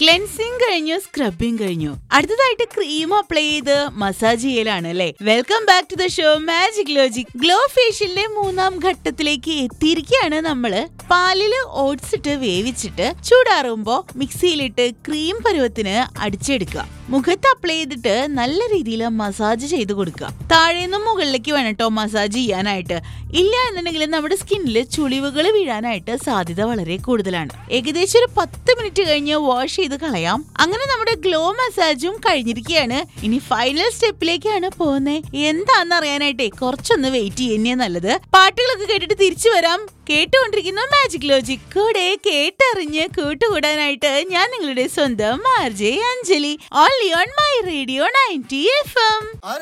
cleansing കഴിഞ്ഞു scrubbing കഴിഞ്ഞു അടുത്തതായിട്ട് ക്രീം അപ്ലൈ ചെയ്ത് മസാജ് ചെയ്യലാണ് അല്ലേ welcome back to the show magic logic glow ഫേഷ്യലിന്റെ മൂന്നാം ഘട്ടത്തിലേക്ക് എത്തിയിരിക്കുകയാണ് നമ്മള് പാലില് ഓട്സ് ഇട്ട് വേവിച്ചിട്ട് ചൂടാറുമ്പോ മിക്സിയിലിട്ട് ക്രീം പരുവത്തിന് അടിച്ചെടുക്കുക മുഖത്ത് അപ്ലൈ ചെയ്തിട്ട് നല്ല രീതിയിൽ മസാജ് ചെയ്ത് കൊടുക്കുക താഴേന്നും മുകളിലേക്ക് വേണം കേട്ടോ മസാജ് ചെയ്യാനായിട്ട് ഇല്ല എന്നുണ്ടെങ്കിൽ നമ്മുടെ സ്കിന്നിൽ ചുളിവുകൾ വീഴാനായിട്ട് സാധ്യത വളരെ കൂടുതലാണ് ഏകദേശം ഒരു പത്ത് മിനിറ്റ് കഴിഞ്ഞ് വാഷ് ചെയ്ത് കളയാം അങ്ങനെ നമ്മുടെ ഗ്ലോ മസാജും കഴിഞ്ഞിരിക്കുകയാണ് ഇനി ഫൈനൽ സ്റ്റെപ്പിലേക്കാണ് പോകുന്നത് എന്താണെന്ന് അറിയാനായിട്ടേ കുറച്ചൊന്ന് വെയിറ്റ് ചെയ്യുന്നേ നല്ലത് പാട്ടുകളൊക്കെ കേട്ടിട്ട് തിരിച്ചു വരാം കേട്ടുകൊണ്ടിരിക്കുന്ന മാജിക് ലോജിക് കൂടെ കേട്ടറിഞ്ഞ് കൂട്ടുകൂടാനായിട്ട് ഞാൻ നിങ്ങളുടെ സ്വന്തം R J Anjali only on my radio ninety F M